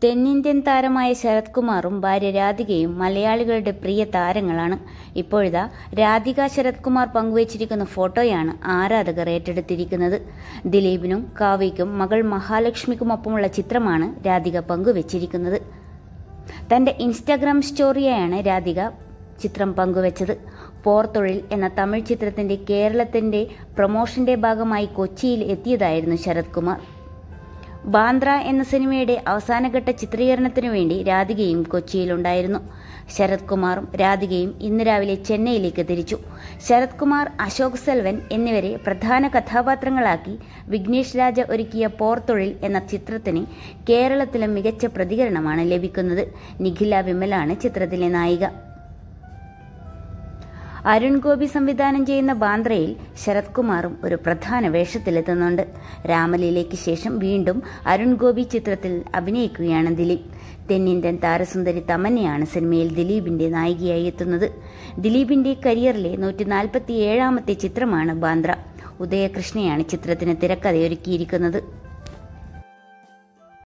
തെന്നിന്ത്യൻ താരമായ ശരത് കുമാറും ഭാര്യ രാധികയും മലയാളികളുടെ പ്രിയ താരങ്ങളാണ് ഇപ്പോഴിതാ രാധിക ശരത് കുമാർ പങ്കുവച്ചിരിക്കുന്ന ഫോട്ടോയാണ് ആരാധകർ ഏറ്റെടുത്തിരിക്കുന്നത് ദിലീപിനും കാവ്യയ്ക്കും മകൾ മഹാലക്ഷ്മിക്കുമൊപ്പമുള്ള ചിത്രമാണ് രാധിക പങ്കുവച്ചിരിക്കുന്നത് തന്റെ ഇൻസ്റ്റാഗ്രാം സ്റ്റോറിയായാണ് രാധിക ചിത്രം പങ്കുവച്ചത് പോർത്തൊഴിൽ എന്ന തമിഴ് ചിത്രത്തിന്റെ കേരളത്തിന്റെ പ്രൊമോഷന്റെ ഭാഗമായി കൊച്ചിയിൽ എത്തിയതായിരുന്നു ശരത് കുമാർ ബാന്ദ്ര എന്ന സിനിമയുടെ അവസാനഘട്ട ചിത്രീകരണത്തിനു വേണ്ടി രാധികയും കൊച്ചിയിലുണ്ടായിരുന്നു ശരത് കുമാറും രാധികയും ഇന്ന് രാവിലെ ചെന്നൈയിലേക്ക് തിരിച്ചു ശരത് കുമാർ അശോക് സെൽവൻ എന്നിവരെ പ്രധാന കഥാപാത്രങ്ങളാക്കി വിഘ്നേഷ് രാജ ഒരുക്കിയ പോർത്തൊഴിൽ എന്ന ചിത്രത്തിന് കേരളത്തിലും മികച്ച പ്രതികരണമാണ് ലഭിക്കുന്നത് നിഖില വിമലാണ് ചിത്രത്തിലെ നായിക അരുൺ ഗോപി സംവിധാനം ചെയ്യുന്ന ബാന്ദ്രയിൽ ശരത് കുമാറും ഒരു പ്രധാന വേഷത്തിലെത്തുന്നുണ്ട് രാമലീലയ്ക്ക് ശേഷം വീണ്ടും അരുൺ ഗോപി ചിത്രത്തിൽ അഭിനയിക്കുകയാണ് ദിലീപ് തെന്നിന്ത്യൻ താരസുന്ദരി തമന്നയാണ് സിനിമയിൽ ദിലീപിന്റെ നായികയായി എത്തുന്നത് ദിലീപിന്റെ കരിയറിലെ നൂറ്റി നാൽപ്പത്തി ഏഴാമത്തെ ചിത്രമാണ് ബാന്ദ്ര ഉദയകൃഷ്ണയാണ് ചിത്രത്തിന് തിരക്കഥയൊരുക്കിയിരിക്കുന്നത്